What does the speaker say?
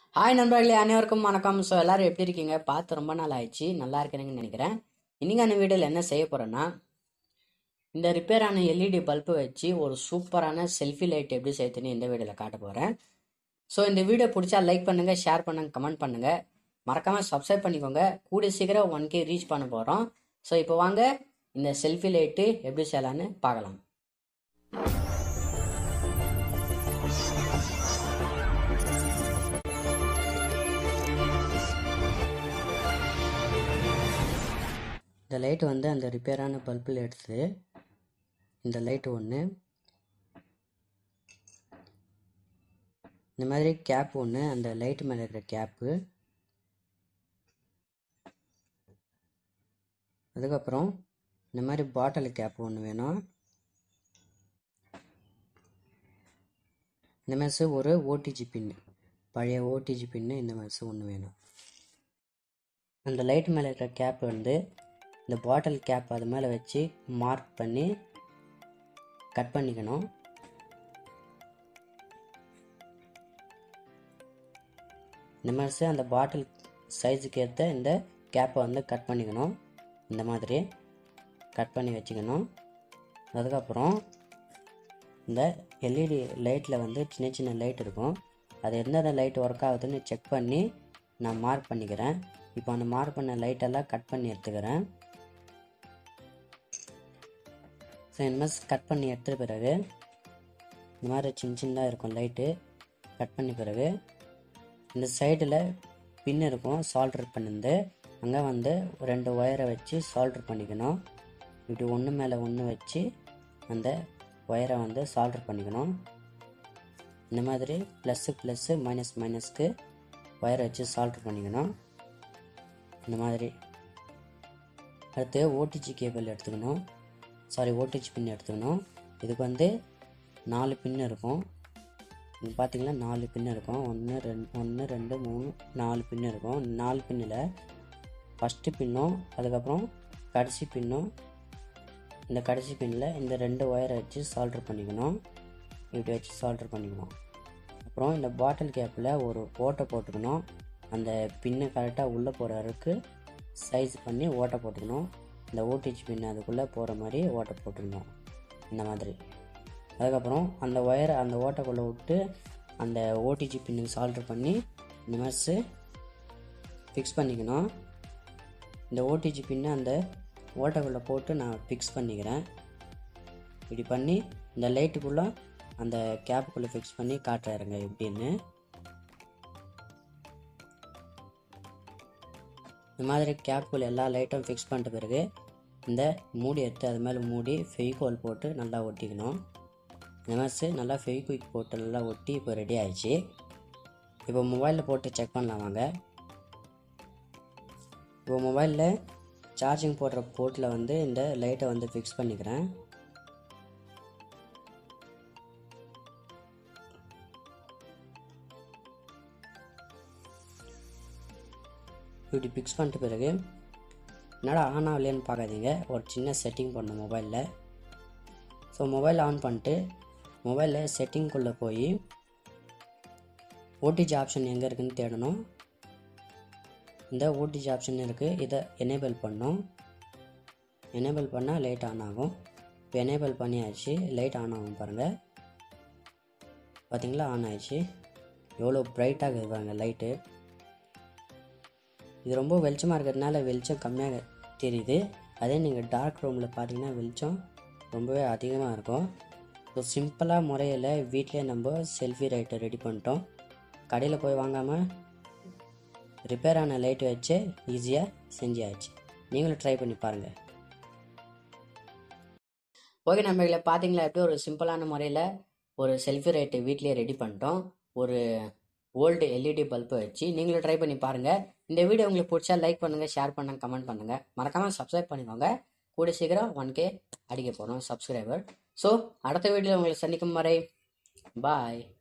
hi நண்பர்களே அனைவருக்கும் வணக்கம் ஸோ எல்லாரும் எப்படி இருக்கீங்க பார்த்து ரொம்ப நாள் ஆயிடுச்சு நல்லா இருக்கிறீங்கன்னு நினைக்கிறேன் இன்னைக்கான வீடியோவில் என்ன செய்ய போகிறேன்னா இந்த ரிப்பேர் ஆன எல்இடி பல்பு வச்சு ஒரு சூப்பரான செல்ஃபி லைட் எப்படி செய்யுதுன்னு இந்த வீடியோவில் காட்ட போகிறேன் ஸோ இந்த வீடியோ பிடிச்சா லைக் பண்ணுங்கள் ஷேர் பண்ணுங்கள் கமெண்ட் பண்ணுங்கள் மறக்காமல் சப்ஸ்கிரைப் பண்ணிக்கோங்க கூடிய சீக்கிரம் ஒன் கே ரீச் பண்ண போகிறோம் ஸோ இப்போ வாங்க இந்த செல்ஃபி லைட்டு எப்படி செய்யலான்னு பார்க்கலாம் இந்த லைட் வந்து அந்த ரிப்பேரான பல்பில் எடுத்து இந்த லைட் ஒன்று இந்த மாதிரி கேப் ஒன்று அந்த லைட் மேலே இருக்கிற கேப்பு அதுக்கப்புறம் இந்த மாதிரி பாட்டில் கேப் ஒன்று வேணும் இந்த மாதிரி ஒரு ஓடிஜி பின்னு பழைய ஓடிஜி பின்னு இந்த மாதிரி ஒன்று வேணும் அந்த லைட் மேலே இருக்கிற கேப் வந்து இந்த பாட்டில் கேப் அது மேலே வச்சு மார்க் பண்ணி கட் பண்ணிக்கணும் இந்த மாதிரி அந்த பாட்டில் சைஸுக்கு ஏற்ற இந்த கேப்பை வந்து கட் பண்ணிக்கணும் இந்த மாதிரி கட் பண்ணி வச்சுக்கணும் அதுக்கப்புறம் இந்த எல்இடி லைட்டில் வந்து சின்ன சின்ன லைட் இருக்கும் அது எந்தெந்த லைட் ஒர்க் ஆகுதுன்னு செக் பண்ணி நான் மார்க் பண்ணிக்கிறேன் இப்போ அந்த மார்க் பண்ண லைட்டெல்லாம் கட் பண்ணி எடுத்துக்கிறேன் ஸோ இந்த மாதிரி கட் பண்ணி எடுத்த பிறகு இந்த மாதிரி சின்ன சின்னதாக இருக்கும் லைட்டு கட் பண்ண பிறகு இந்த சைடில் பின் இருக்கும் சால்டர் பண்ணிருந்து அங்கே வந்து ரெண்டு ஒயரை வச்சு சால்டர் பண்ணிக்கணும் இப்படி ஒன்று மேலே ஒன்று வச்சு அந்த ஒயரை வந்து சால்டர் பண்ணிக்கணும் இந்த மாதிரி ப்ளஸ்ஸு ப்ளஸ்ஸு மைனஸ் மைனஸ்க்கு ஒயரை வச்சு சால்டர் பண்ணிக்கணும் இந்த மாதிரி அடுத்து ஓடிஜி கேபிள் எடுத்துக்கணும் சாரி ஓடிஜி பின் எடுத்துக்கணும் இதுக்கு வந்து நாலு பின் இருக்கும் இது பார்த்தீங்கன்னா நாலு பின் இருக்கும் ஒன்று ரெண்டு ஒன்று ரெண்டு மூணு நாலு பின் இருக்கும் நாலு பின்னில் ஃபஸ்ட்டு பின்னும் அதுக்கப்புறம் கடைசி பின்னும் இந்த கடைசி பின்னில் இந்த ரெண்டு ஒயரை வச்சு சால்டர் பண்ணிக்கணும் இப்படி வச்சு சால்டர் பண்ணிக்கணும் அப்புறம் இந்த பாட்டில் கேப்பில் ஒரு ஓட்டை போட்டுக்கணும் அந்த பின்னு கரெக்டாக உள்ளே போகிற அளவுக்கு சைஸ் பண்ணி ஓட்டை போட்டுக்கணும் இந்த ஓடிஜி பின் அதுக்குள்ளே போகிற மாதிரி ஓட்டை போட்டுக்கணும் இந்த மாதிரி அதுக்கப்புறம் அந்த ஒயரை அந்த ஓட்டைக்குள்ளே விட்டு அந்த ஓடிஜி பின்னுக்கு சால்டர் பண்ணி இந்த மாதிரி ஃபிக்ஸ் பண்ணிக்கணும் இந்த ஓடிஜி பின்னை அந்த ஓட்டைக்குள்ளே போட்டு நான் ஃபிக்ஸ் பண்ணிக்கிறேன் இப்படி பண்ணி இந்த லைட்டுக்குள்ளே அந்த கேப்புக்குள்ளே ஃபிக்ஸ் பண்ணி காட்டுறாருங்க எப்படின்னு இந்த மாதிரி கேப்புக்குள்ளே எல்லா லைட்டும் ஃபிக்ஸ் பண்ணிட்ட பிறகு இந்த மூடி எடுத்து அது மேலே மூடி ஃபெவிகோல் போட்டு நல்லா ஒட்டிக்கணும் இந்த மாதிரி நல்லா ஃபெவிக்விக் போட்டு நல்லா ஒட்டி இப்போ ரெடி ஆயிடுச்சு இப்போ மொபைலில் போட்டு செக் பண்ணலாம் வாங்க இப்போ மொபைலில் சார்ஜிங் போடுற போர்ட்டில் வந்து இந்த லைட்டை வந்து ஃபிக்ஸ் பண்ணிக்கிறேன் இப்படி ஃபிக்ஸ் பண்ணிட்ட பிறகு என்னடா ஆன் ஆகலையான்னு பார்க்காதீங்க ஒரு சின்ன செட்டிங் பண்ணணும் மொபைலில் ஸோ மொபைல் ஆன் பண்ணிட்டு மொபைலில் செட்டிங்குள்ளே போய் ஓடிஜி ஆப்ஷன் எங்கே இருக்குன்னு தேடணும் இந்த ஓடிஜி ஆப்ஷன் இருக்குது இதை எனேபிள் பண்ணோம் எனேபிள் பண்ணால் லைட் ஆன் ஆகும் இப்போ எனேபிள் பண்ணியாச்சு லைட் ஆன் ஆகும் பாருங்கள் பார்த்தீங்களா ஆன் ஆயிடுச்சு எவ்வளோ பிரைட்டாக இருக்குது பாருங்கள் லைட்டு இது ரொம்ப வெளிச்சமாக இருக்கிறதுனால வெளிச்சம் கம்மியாக தெரியுது அதே நீங்கள் டார்க் ரூமில் பார்த்தீங்கன்னா வெளிச்சம் ரொம்பவே அதிகமாக இருக்கும் ஸோ சிம்பிளாக முறையில் வீட்டிலே நம்ம செல்ஃபி லைட்டை ரெடி பண்ணிட்டோம் கடையில் போய் வாங்காமல் ரிப்பேர் ஆன லைட் வச்சு ஈஸியாக செஞ்சாச்சு நீங்களும் ட்ரை பண்ணி பாருங்கள் ஓகே நண்பர்களே பார்த்தீங்களா எப்படி ஒரு சிம்பிளான முறையில் ஒரு செல்ஃபி லைட்டை வீட்லேயே ரெடி பண்ணிட்டோம் ஒரு ஓல்டு எல்இடி பல்பை வச்சு நீங்களும் ட்ரை பண்ணி பாருங்கள் இந்த வீடியோ உங்களுக்கு பிடிச்சா லைக் பண்ணுங்கள் ஷேர் பண்ணுங்கள் கமெண்ட் பண்ணுங்கள் மறக்காமல் சப்ஸ்கிரைப் பண்ணிக்கோங்க கூட சீக்கிரம் ஒன் கே அடிக்க போகிறோம் சப்ஸ்கிரைபர் ஸோ அடுத்த வீடியோ உங்களை சந்திக்கும் வரை பாய்